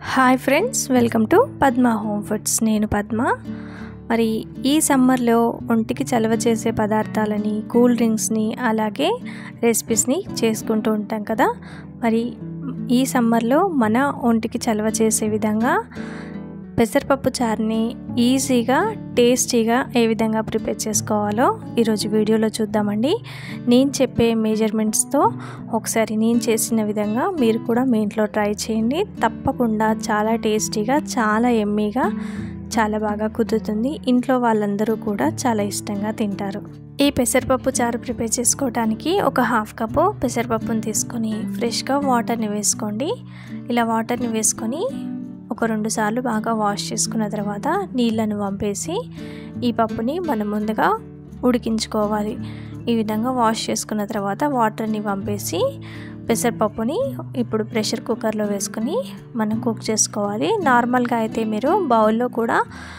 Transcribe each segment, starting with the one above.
hi friends welcome to Padma home foods నేను పద్మ మరి ఈ సమ్మర్లో ఒంటికి చలవ చేసే పదార్థాలని కూల్ డ్రింక్స్ని అలాగే రెసిపీస్ని చేసుకుంటూ ఉంటాం కదా మరి ఈ సమ్మర్లో మన ఒంటికి చలవ చేసే విధంగా పెసరపప్పు చారుని ఈజీగా టేస్టీగా ఏ విధంగా ప్రిపేర్ చేసుకోవాలో ఈరోజు వీడియోలో చూద్దామండి నేను చెప్పే మెజర్మెంట్స్తో ఒకసారి నేను చేసిన విధంగా మీరు కూడా మీ ఇంట్లో ట్రై చేయండి తప్పకుండా చాలా టేస్టీగా చాలా ఎమ్మీగా చాలా బాగా కుదురుతుంది ఇంట్లో వాళ్ళందరూ కూడా చాలా ఇష్టంగా తింటారు ఈ పెసరపప్పు చారు ప్రిపేర్ చేసుకోవడానికి ఒక హాఫ్ కప్పు పెసరపప్పుని తీసుకొని ఫ్రెష్గా వాటర్ని వేసుకోండి ఇలా వాటర్ని వేసుకొని ఒక రెండు సార్లు బాగా వాష్ చేసుకున్న తర్వాత నీళ్ళను వంపేసి ఈ పప్పుని మనం ముందుగా ఉడికించుకోవాలి ఈ విధంగా వాష్ చేసుకున్న తర్వాత వాటర్ని వంపేసి పెసరపప్పుని ఇప్పుడు ప్రెషర్ కుక్కర్లో వేసుకుని మనం కుక్ చేసుకోవాలి నార్మల్గా అయితే మీరు బౌల్లో కూడా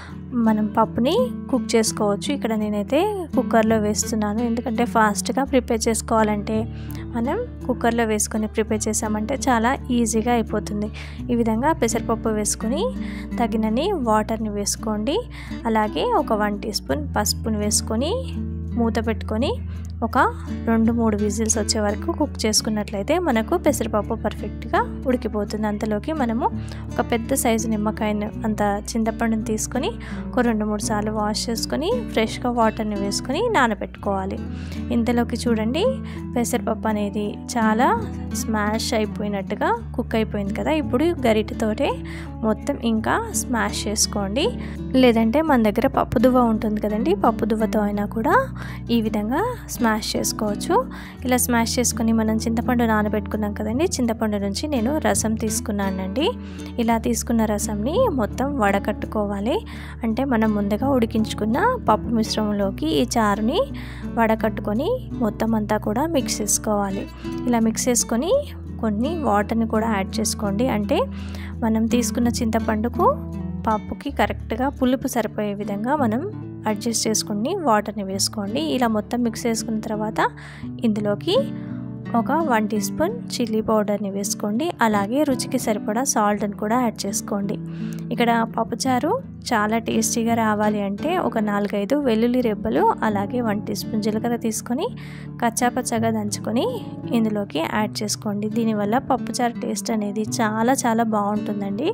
మనం పప్పుని కుక్ చేసుకోవచ్చు ఇక్కడ నేనైతే కుక్కర్లో వేస్తున్నాను ఎందుకంటే ఫాస్ట్గా ప్రిపేర్ చేసుకోవాలంటే మనం కుక్కర్లో వేసుకొని ప్రిపేర్ చేసామంటే చాలా ఈజీగా అయిపోతుంది ఈ విధంగా పెసరపప్పు వేసుకొని తగినన్ని వాటర్ని వేసుకోండి అలాగే ఒక వన్ టీ స్పూన్ పసుపుని వేసుకొని మూత పెట్టుకొని ఒక రెండు మూడు విజిల్స్ వచ్చే వరకు కుక్ చేసుకున్నట్లయితే మనకు పెసరపప్పు పర్ఫెక్ట్గా ఉడికిపోతుంది అంతలోకి మనము ఒక పెద్ద సైజు నిమ్మకాయను అంత చింతపండుని తీసుకొని ఒక రెండు మూడు సార్లు వాష్ చేసుకొని ఫ్రెష్గా వాటర్ని వేసుకొని నానబెట్టుకోవాలి ఇంతలోకి చూడండి పెసరపప్పు అనేది చాలా స్మాష్ అయిపోయినట్టుగా కుక్ అయిపోయింది కదా ఇప్పుడు గరిటతోటే మొత్తం ఇంకా స్మాష్ చేసుకోండి లేదంటే మన దగ్గర పప్పు దువ్వ ఉంటుంది కదండి పప్పు దువ్వతో అయినా కూడా ఈ విధంగా స్మాష్ చేసుకోవచ్చు ఇలా స్మాష్ చేసుకొని మనం చింతపండు నానబెట్టుకున్నాం కదండి చింతపండు నుంచి నేను రసం తీసుకున్నానండి ఇలా తీసుకున్న రసంని మొత్తం వడకట్టుకోవాలి అంటే మనం ముందుగా ఉడికించుకున్న పప్పు మిశ్రమంలోకి ఈ చారుని వడకట్టుకొని మొత్తం అంతా కూడా మిక్స్ చేసుకోవాలి ఇలా మిక్స్ చేసుకొని కొన్ని వాటర్ని కూడా యాడ్ చేసుకోండి అంటే మనం తీసుకున్న చింతపండుకు పప్పుకి కరెక్ట్గా పులుపు సరిపోయే విధంగా మనం అడ్జస్ట్ చేసుకుని వాటర్ని వేసుకోండి ఇలా మొత్తం మిక్స్ చేసుకున్న తర్వాత ఇందులోకి ఒక వన్ టీ స్పూన్ చిల్లీ పౌడర్ని వేసుకోండి అలాగే రుచికి సరిపడా సాల్ట్ని కూడా యాడ్ చేసుకోండి ఇక్కడ పప్పుచారు చాలా టేస్టీగా రావాలి అంటే ఒక నాలుగైదు వెల్లుల్లి రెబ్బలు అలాగే వన్ టీ స్పూన్ జీలకర్ర తీసుకొని కచ్చాపచ్చగా దంచుకొని ఇందులోకి యాడ్ చేసుకోండి దీనివల్ల పప్పుచారు టేస్ట్ అనేది చాలా చాలా బాగుంటుందండి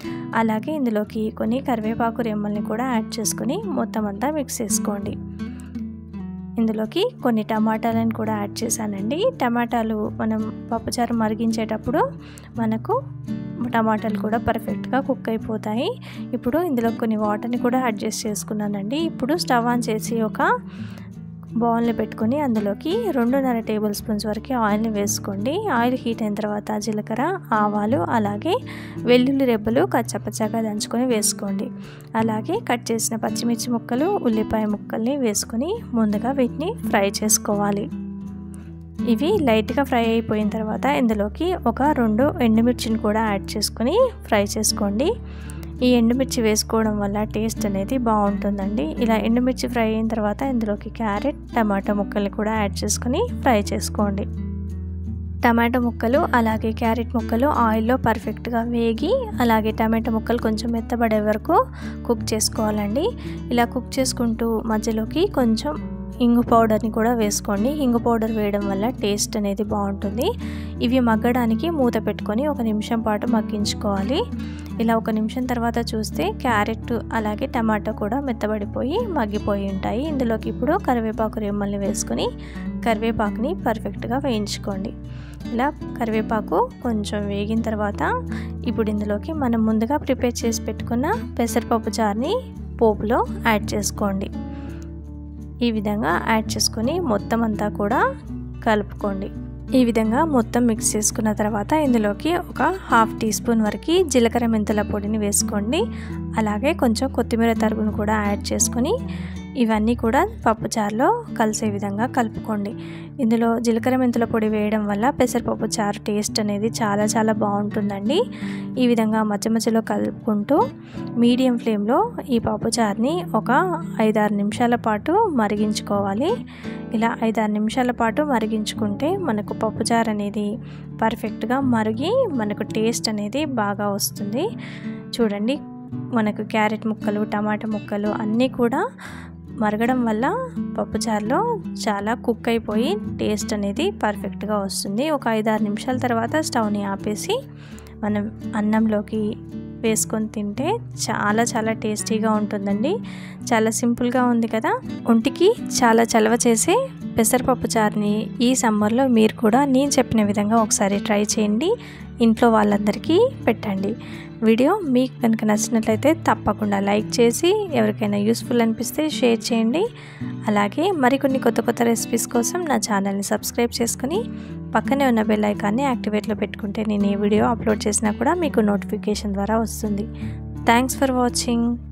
అలాగే ఇందులోకి కొన్ని కరివేపాకు రెమ్మల్ని కూడా యాడ్ చేసుకొని మొత్తం అంతా మిక్స్ చేసుకోండి ఇందులోకి కొన్ని టమాటాలను కూడా యాడ్ చేశానండి టమాటాలు మనం పప్పుచారు మరిగించేటప్పుడు మనకు టమాటాలు కూడా పర్ఫెక్ట్గా కుక్ అయిపోతాయి ఇప్పుడు ఇందులో కొన్ని వాటర్ని కూడా అడ్జస్ట్ చేసుకున్నానండి ఇప్పుడు స్టవ్ ఆన్ చేసి ఒక బౌల్ని పెట్టుకొని అందులోకి రెండున్నర టేబుల్ స్పూన్స్ వరకు ఆయిల్ని వేసుకోండి ఆయిల్ హీట్ అయిన తర్వాత జీలకర్ర ఆవాలు అలాగే వెల్లుల్లి రెబ్బలు కచ్చపచ్చగా దంచుకొని వేసుకోండి అలాగే కట్ చేసిన పచ్చిమిర్చి ముక్కలు ఉల్లిపాయ ముక్కల్ని వేసుకొని ముందుగా వీటిని ఫ్రై చేసుకోవాలి ఇవి లైట్గా ఫ్రై అయిపోయిన తర్వాత ఇందులోకి ఒక రెండు ఎండుమిర్చిని కూడా యాడ్ చేసుకొని ఫ్రై చేసుకోండి ఈ ఎండుమిర్చి వేసుకోవడం వల్ల టేస్ట్ అనేది బాగుంటుందండి ఇలా ఎండుమిర్చి ఫ్రై అయిన తర్వాత ఇందులోకి క్యారెట్ టమాటో ముక్కల్ని కూడా యాడ్ చేసుకొని ఫ్రై చేసుకోండి టమాటో ముక్కలు అలాగే క్యారెట్ ముక్కలు ఆయిల్లో పర్ఫెక్ట్గా వేగి అలాగే టమాటో ముక్కలు కొంచెం మెత్తబడే వరకు కుక్ చేసుకోవాలండి ఇలా కుక్ చేసుకుంటూ మధ్యలోకి కొంచెం ఇంగు పౌడర్ని కూడా వేసుకోండి ఇంగు పౌడర్ వేయడం వల్ల టేస్ట్ అనేది బాగుంటుంది ఇవి మగ్గడానికి మూత పెట్టుకొని ఒక నిమిషం పాటు మగ్గించుకోవాలి ఇలా ఒక నిమిషం తర్వాత చూస్తే క్యారెట్ అలాగే టమాటో కూడా మెత్తబడిపోయి మగ్గిపోయి ఉంటాయి ఇందులోకి ఇప్పుడు కరివేపాకు రెమ్మల్ని వేసుకొని కరివేపాకుని పర్ఫెక్ట్గా వేయించుకోండి ఇలా కరివేపాకు కొంచెం వేగిన తర్వాత ఇప్పుడు ఇందులోకి మనం ముందుగా ప్రిపేర్ చేసి పెట్టుకున్న పెసరపప్పు చారుని పోపులో యాడ్ చేసుకోండి ఈ విధంగా యాడ్ చేసుకొని మొత్తం అంతా కూడా కలుపుకోండి ఈ విధంగా మొత్తం మిక్స్ చేసుకున్న తర్వాత ఇందులోకి ఒక హాఫ్ టీ స్పూన్ వరకు జీలకర్ర మెంతుల పొడిని వేసుకోండి అలాగే కొంచెం కొత్తిమీర తరుగును కూడా యాడ్ చేసుకొని ఇవన్నీ కూడా పప్పుచారులో కలిసే విధంగా కలుపుకోండి ఇందులో జీలకర్ర మెంతుల పొడి వేయడం వల్ల పెసరపప్పు చారు టేస్ట్ అనేది చాలా చాలా బాగుంటుందండి ఈ విధంగా మధ్య మధ్యలో కలుపుకుంటూ మీడియం ఫ్లేమ్లో ఈ పప్పు చారుని ఒక ఐదారు నిమిషాల పాటు మరిగించుకోవాలి ఇలా ఐదారు నిమిషాల పాటు మరిగించుకుంటే మనకు పప్పుచారు అనేది పర్ఫెక్ట్గా మరిగి మనకు టేస్ట్ అనేది బాగా వస్తుంది చూడండి మనకు క్యారెట్ ముక్కలు టమాటా ముక్కలు అన్నీ కూడా మరగడం వల్ల పప్పుచారులో చాలా కుక్ అయిపోయి టేస్ట్ అనేది పర్ఫెక్ట్గా వస్తుంది ఒక ఐదారు నిమిషాల తర్వాత స్టవ్ని ఆపేసి మనం అన్నంలోకి వేసుకొని తింటే చాలా చాలా టేస్టీగా ఉంటుందండి చాలా సింపుల్గా ఉంది కదా ఒంటికి చాలా చలవ చేసే పెసరపప్పు చారుని ఈ సమ్మర్లో మీరు కూడా నేను చెప్పిన విధంగా ఒకసారి ట్రై చేయండి ఇంట్లో వాళ్ళందరికీ పెట్టండి వీడియో మీకు కనుక నచ్చినట్లయితే తప్పకుండా లైక్ చేసి ఎవరికైనా యూస్ఫుల్ అనిపిస్తే షేర్ చేయండి అలాగే మరికొన్ని కొత్త కొత్త రెసిపీస్ కోసం నా ఛానల్ని సబ్స్క్రైబ్ చేసుకుని పక్కనే ఉన్న బెల్ ఐకాన్ని యాక్టివేట్లో పెట్టుకుంటే నేను ఏ వీడియో అప్లోడ్ చేసినా కూడా మీకు నోటిఫికేషన్ ద్వారా వస్తుంది థ్యాంక్స్ ఫర్ వాచింగ్